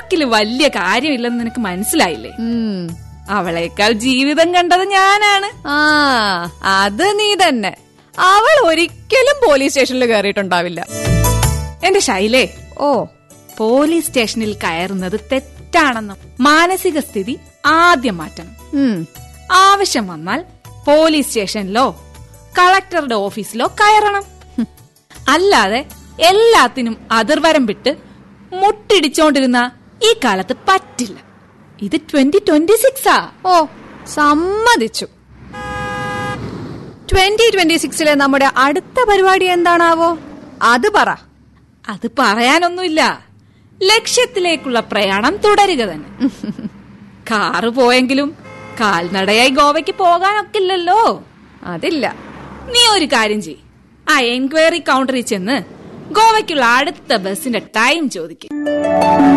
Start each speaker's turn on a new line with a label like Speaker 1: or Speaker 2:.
Speaker 1: കണക്കില് വലിയ കാര്യമില്ലെന്ന് നിനക്ക് മനസ്സിലായില്ലേ
Speaker 2: ഉം.
Speaker 1: അവളേക്കാൾ ജീവിതം കണ്ടത് ഞാനാണ്
Speaker 2: ആ അത് നീ തന്നെ അവൾ ഒരിക്കലും പോലീസ് സ്റ്റേഷനിൽ കയറിയിട്ടുണ്ടാവില്ല
Speaker 1: എന്റെ ശൈലേ
Speaker 2: ഓ
Speaker 1: പോലീസ് സ്റ്റേഷനിൽ കയറുന്നത് തെറ്റാണെന്നും മാനസിക സ്ഥിതി ആദ്യം മാറ്റണം
Speaker 2: ഉം.
Speaker 1: ആവശ്യം വന്നാൽ പോലീസ് സ്റ്റേഷനിലോ കളക്ടറുടെ ഓഫീസിലോ കയറണം അല്ലാതെ എല്ലാത്തിനും അതിർവരം വിട്ട് മുട്ടിടിച്ചോണ്ടിരുന്ന ഈ കാലത്ത് പറ്റില്ല ഇത് ട്വന്റി ട്വന്റി സിക്സാ
Speaker 2: ഓ സമ്മതിച്ചു ട്വന്റി ട്വന്റി സിക്സിലെ നമ്മുടെ അടുത്ത പരിപാടി എന്താണാവോ അത് പറ
Speaker 1: അത് പറയാനൊന്നുമില്ല ലക്ഷ്യത്തിലേക്കുള്ള പ്രയാണം തുടരുക തന്നെ കാറ് പോയെങ്കിലും കാൽനടയായി ഗോവയ്ക്ക് പോകാനൊക്കില്ലല്ലോ
Speaker 2: അതില്ല
Speaker 1: നീ ഒരു കാര്യം ചെയ് ആ എൻക്വയറി കൗണ്ടറിൽ ചെന്ന് ഗോവയ്ക്കുള്ള അടുത്ത ബസിന്റെ ടൈം ചോദിക്കും